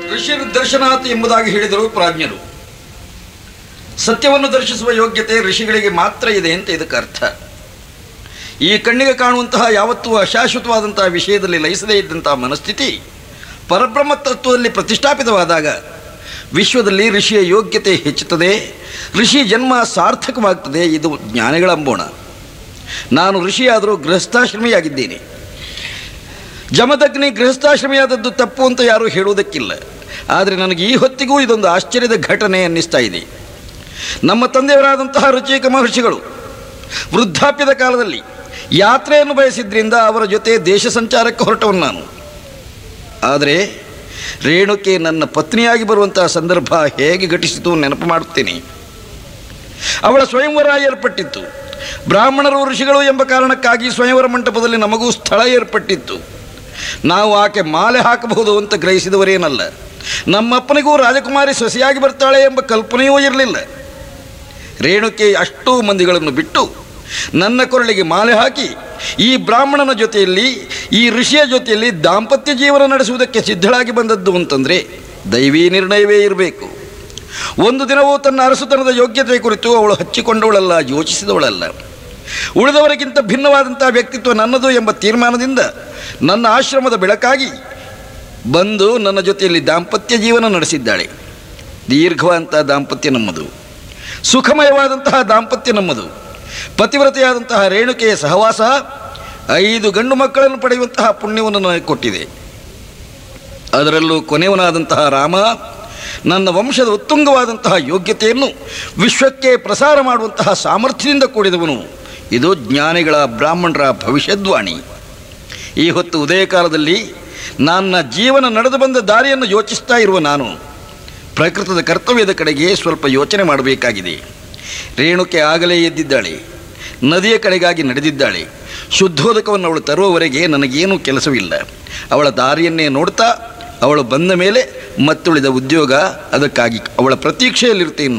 ಋಷಿರ್ದರ್ಶನಾತ್ ಎಂಬುದಾಗಿ ಹೇಳಿದರು ಪ್ರಾಜ್ಞರು ಸತ್ಯವನ್ನು ದರ್ಶಿಸುವ ಯೋಗ್ಯತೆ ಋಷಿಗಳಿಗೆ ಮಾತ್ರ ಇದೆ ಅಂತ ಇದಕ್ಕೆ ಅರ್ಥ ಈ ಕಣ್ಣಿಗೆ ಕಾಣುವಂತಹ ಯಾವತ್ತೂ ಅಶಾಶ್ವತವಾದಂತಹ ವಿಷಯದಲ್ಲಿ ಲಯಿಸದೇ ಇದ್ದಂತಹ ಮನಸ್ಥಿತಿ ಪರಬ್ರಹ್ಮ ತತ್ವದಲ್ಲಿ ಪ್ರತಿಷ್ಠಾಪಿತವಾದಾಗ ವಿಶ್ವದಲ್ಲಿ ಋಷಿಯ ಯೋಗ್ಯತೆ ಹೆಚ್ಚುತ್ತದೆ ಋಷಿ ಜನ್ಮ ಸಾರ್ಥಕವಾಗ್ತದೆ ಇದು ಜ್ಞಾನಿಗಳ ಅಂಬೋಣ ನಾನು ಋಷಿಯಾದರೂ ಗೃಹಸ್ಥಾಶ್ರಮಿಯಾಗಿದ್ದೇನೆ ಜಮದಗ್ನಿ ಗೃಹಸ್ಥಾಶ್ರಮಿಯಾದದ್ದು ತಪ್ಪು ಅಂತ ಯಾರೂ ಹೇಳುವುದಕ್ಕಿಲ್ಲ ಆದರೆ ನನಗೆ ಈ ಹೊತ್ತಿಗೂ ಇದೊಂದು ಆಶ್ಚರ್ಯದ ಘಟನೆ ಅನ್ನಿಸ್ತಾ ಇದೆ ನಮ್ಮ ತಂದೆಯವರಾದಂತಹ ರುಚಿಕ ಮಹರ್ಷಿಗಳು ವೃದ್ಧಾಪ್ಯದ ಕಾಲದಲ್ಲಿ ಯಾತ್ರೆಯನ್ನು ಬಯಸಿದ್ರಿಂದ ಅವರ ಜೊತೆ ದೇಶ ಸಂಚಾರಕ್ಕೆ ಹೊರಟವನು ನಾನು ಆದರೆ ರೇಣುಕೆ ನನ್ನ ಪತ್ನಿಯಾಗಿ ಬರುವಂತಹ ಸಂದರ್ಭ ಹೇಗೆ ಘಟಿಸಿತು ನೆನಪು ಮಾಡುತ್ತೇನೆ ಅವಳ ಸ್ವಯಂವರ ಏರ್ಪಟ್ಟಿತ್ತು ಬ್ರಾಹ್ಮಣರು ಋಷಿಗಳು ಎಂಬ ಕಾರಣಕ್ಕಾಗಿ ಸ್ವಯಂವರ ಮಂಟಪದಲ್ಲಿ ನಮಗೂ ಸ್ಥಳ ಏರ್ಪಟ್ಟಿತ್ತು ನಾವು ಆಕೆ ಮಾಲೆ ಹಾಕಬಹುದು ಅಂತ ಗ್ರಹಿಸಿದವರೇನಲ್ಲ ನಮ್ಮಪ್ಪನಿಗೂ ರಾಜಕುಮಾರಿ ಸೊಸೆಯಾಗಿ ಬರ್ತಾಳೆ ಎಂಬ ಕಲ್ಪನೆಯೂ ಇರಲಿಲ್ಲ ರೇಣುಕೆ ಅಷ್ಟೂ ಮಂದಿಗಳನ್ನು ಬಿಟ್ಟು ನನ್ನ ಕೊರಳಿಗೆ ಮಾಲೆ ಹಾಕಿ ಈ ಬ್ರಾಹ್ಮಣನ ಜೊತೆಯಲ್ಲಿ ಈ ಋಷಿಯ ಜೊತೆಯಲ್ಲಿ ದಾಂಪತ್ಯ ಜೀವನ ನಡೆಸುವುದಕ್ಕೆ ಸಿದ್ಧಳಾಗಿ ಬಂದದ್ದು ಅಂತಂದರೆ ದೈವೀ ನಿರ್ಣಯವೇ ಇರಬೇಕು ಒಂದು ದಿನವೂ ತನ್ನ ಅರಸುತನದ ಯೋಗ್ಯತೆ ಕುರಿತು ಅವಳು ಹಚ್ಚಿಕೊಂಡವಳಲ್ಲ ಯೋಚಿಸಿದವಳಲ್ಲ ಉಳಿದವರಿಗಿಂತ ಭಿನ್ನವಾದಂಥ ವ್ಯಕ್ತಿತ್ವ ನನ್ನದು ಎಂಬ ತೀರ್ಮಾನದಿಂದ ನನ್ನ ಆಶ್ರಮದ ಬೆಳಕಾಗಿ ಬಂದು ನನ್ನ ಜೊತೆಯಲ್ಲಿ ದಾಂಪತ್ಯ ಜೀವನ ನಡೆಸಿದ್ದಾಳೆ ದೀರ್ಘವಾದಂಥ ದಾಂಪತ್ಯ ನಮ್ಮದು ಸುಖಮಯವಾದಂತಹ ದಾಂಪತ್ಯ ನಮ್ಮದು ಪತಿವ್ರತೆಯಾದಂತಹ ರೇಣುಕೆಯ ಸಹವಾಸ ಐದು ಗಂಡು ಮಕ್ಕಳನ್ನು ಪಡೆಯುವಂತಹ ಪುಣ್ಯವನ್ನು ನನಗೆ ಕೊಟ್ಟಿದೆ ಅದರಲ್ಲೂ ಕೊನೆಯವನಾದಂತಹ ರಾಮ ನನ್ನ ವಂಶದ ಉತ್ತುಂಗವಾದಂತಹ ಯೋಗ್ಯತೆಯನ್ನು ವಿಶ್ವಕ್ಕೆ ಪ್ರಸಾರ ಮಾಡುವಂತಹ ಸಾಮರ್ಥ್ಯದಿಂದ ಕೂಡಿದವನು ಇದು ಜ್ಞಾನಿಗಳ ಬ್ರಾಹ್ಮಣರ ಭವಿಷ್ಯದ್ವಾಣಿ ಈ ಹೊತ್ತು ಉದಯ ಕಾಲದಲ್ಲಿ ನನ್ನ ಜೀವನ ನಡೆದು ಬಂದ ದಾರಿಯನ್ನು ಯೋಚಿಸ್ತಾ ಇರುವ ನಾನು ಪ್ರಕೃತದ ಕರ್ತವ್ಯದ ಕಡೆಗೆ ಸ್ವಲ್ಪ ಯೋಚನೆ ಮಾಡಬೇಕಾಗಿದೆ ರೇಣುಕೆ ಆಗಲೇ ಎದ್ದಿದ್ದಾಳೆ ನದಿಯ ಕಡೆಗಾಗಿ ನಡೆದಿದ್ದಾಳೆ ಶುದ್ಧೋದಕವನ್ನು ಅವಳು ತರುವವರೆಗೆ ನನಗೇನೂ ಕೆಲಸವಿಲ್ಲ ಅವಳ ದಾರಿಯನ್ನೇ ನೋಡ್ತಾ ಅವಳು ಬಂದ ಮೇಲೆ ಮತ್ತುಳಿದ ಉದ್ಯೋಗ ಅದಕ್ಕಾಗಿ ಅವಳ ಪ್ರತೀಕ್ಷೆಯಲ್ಲಿರುತ್ತೇನೆ